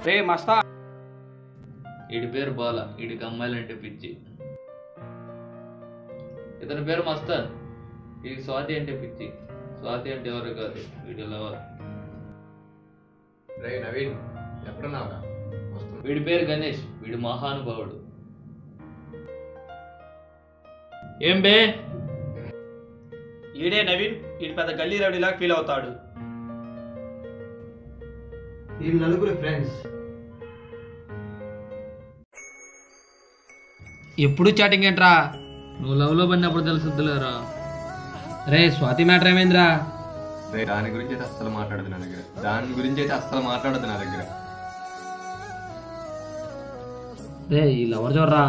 రే మస్తా వీడి పేరు బాల వీడికి అమ్మాయిలంటే పిచ్చి ఇతని పేరు మస్తాన్ వీడికి స్వాతి అంటే పిచ్చి స్వాతి అంటే ఎవరు కాదు వీడి లవర్ రే నవీన్ ఎక్కడున్నావురా వస్తున్నా వీడి పేరు గణేష్ వీడు మహానుభావుడు ఏం బే ఈడే నవీన్ ఈడు పెద్ద గల్లీ రౌడీలాగా ఫీల్ అవుతాడు ఈ నలుగురు ఫ్రెండ్స్ ఎప్పుడు చాటింగ్ ఏంట్రా నువ్వు లవ్లో పడినప్పుడు తెలుసుద్దులేరా రే స్వాతి మ్యాటర్ ఏమైందిరా రే దాని గురించి అయితే అస్సలు మాట్లాడదు నా దగ్గర దాని గురించి అయితే అస్సలు మాట్లాడదు నా దగ్గర రే ఈ లవర్ చూడరా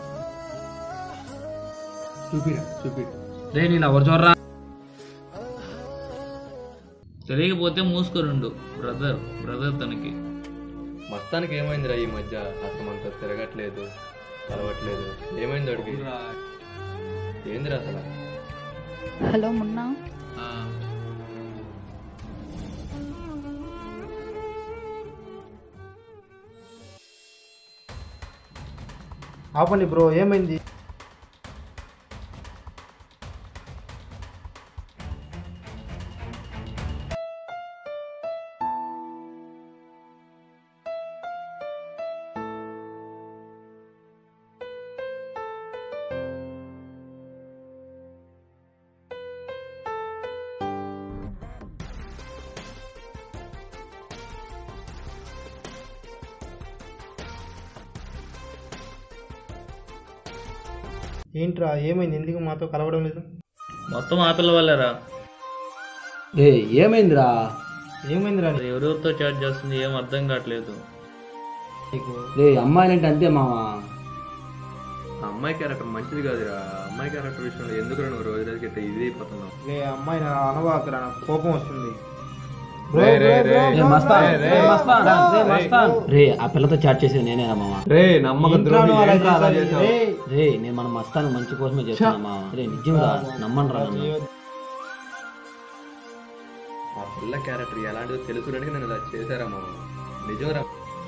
చూపిరా చూపిరా రే నీ లవర్ చూడరా తెలియకపోతే మూసుకొరుండు బ్రదర్ బ్రదర్ తనకి మొత్తానికి ఏమైందిరా ఈ మధ్య అసలు మనతో తిరగట్లేదు కలవట్లేదు ఏమైంది అడిగి ఏందిరా అసలు హలో మున్నా ఆ, ఆపండి బ్రో ఏమైంది ఏంట్రా ఏమైంది ఎందుకు మాతో కలవడం లేదు మొత్తం ఆ పిల్ల వల్లేరా రే ఏమైందిరా ఏమైందిరా అది ఎవరెవరితో చాట్ చేస్తుంది ఏం అర్థం కావట్లేదు నీకు రే అమ్మాయిలంటే అంతే మావా ఆ అమ్మాయి క్యారెక్టర్ మంచిది కాదురా ఆ అమ్మాయి క్యారెక్టర్ విషయంలో ఎందుకు నువ్వు రోజు రోజుకి ఇట్లా ఇది అయిపోతున్నావు రే అమ్మాయి నా అనవాకరా నాకు కోపం వస్తుంది రే, రే, రే. రే మస్తాన్ రే, రే. రే మస్తాన్ రే మస్తాన్ రే ఆ పిల్లతో చాట్ చేసేది నేనేరా మావా రే నమ్మక ఇంట్లో నువ్వు అలా ఏంట్రా అలా చేసావు? చేసావు? రేయ్, రే నేను మన మస్తాన్ మంచి కోసమే చేస్తున్నా మావా రే నిజంగా నమ్మను రా నన్ను ఆ పిల్ల క్యారెక్టర్ ఎలాంటిదో తెలుసుకోవడానికి నేను ఇలా చేశారా మామ నిజంరా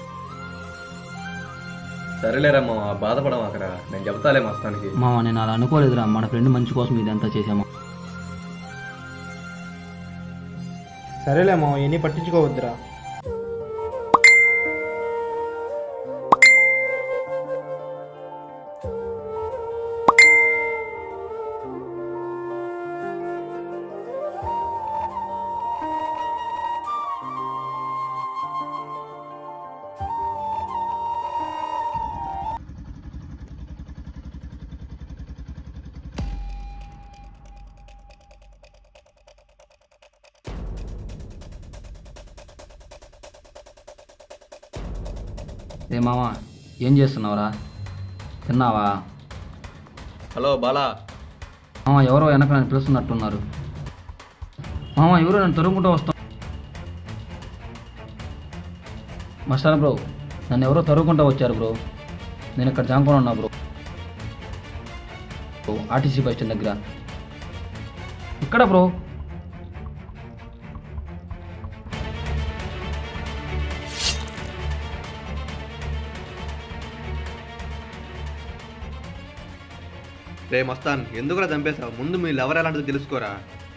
సరేలేరా మామ బాధపడమాకరా నేను చెప్తాలే మస్తానికి మావా నేను అలా అనుకోలేదురా మన ఫ్రెండ్ మంచి కోసం ఇదంతా చేసామా సరేలే మా ఎన్ని పట్టించుకోవద్దురా రే మావా ఏం చేస్తున్నావురా తిన్నావా హలో బాలా మామ ఎవరో వెనక నన్ను పిలుస్తున్నట్టున్నారు మామ ఎవరో నన్ను తరుముకుంటూ వస్తాం మస్టార్ బ్రో నన్ను ఎవరో తరుముకుంటూ వచ్చారు బ్రో నేను ఇక్కడ జాంకొని ఉన్నా bro bro, RTC bus stand దగ్గర ఇక్కడ బ్రో రే మస్తాన్ ఎందుకురా చంపేశావు ముందు మీ లవర్ ఎలాంటిదో తెలుసుకోరా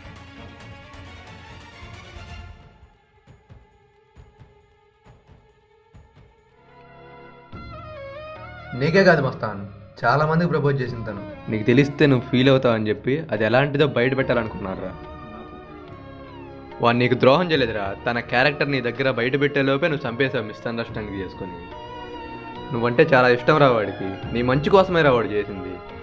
నీకే కాదు మస్తాన్ చాలా మందికి ప్రపోజ్ చేసింది తను నీకు తెలిస్తే నువ్వు ఫీల్ అవుతావు అని చెప్పి అది ఎలాంటిదో బయట పెట్టాలనుకున్నారా వాడు నీకు ద్రోహం చేయలేదురా తన క్యారెక్టర్ నీ దగ్గర బయట పెట్టే లోపే నువ్వు చంపేశావు మిస్అండర్స్టాండింగ్ చేసుకొని నువ్వంటే చాలా ఇష్టం రా వాడికి నీ మంచి కోసమే రా వాడు చేసింది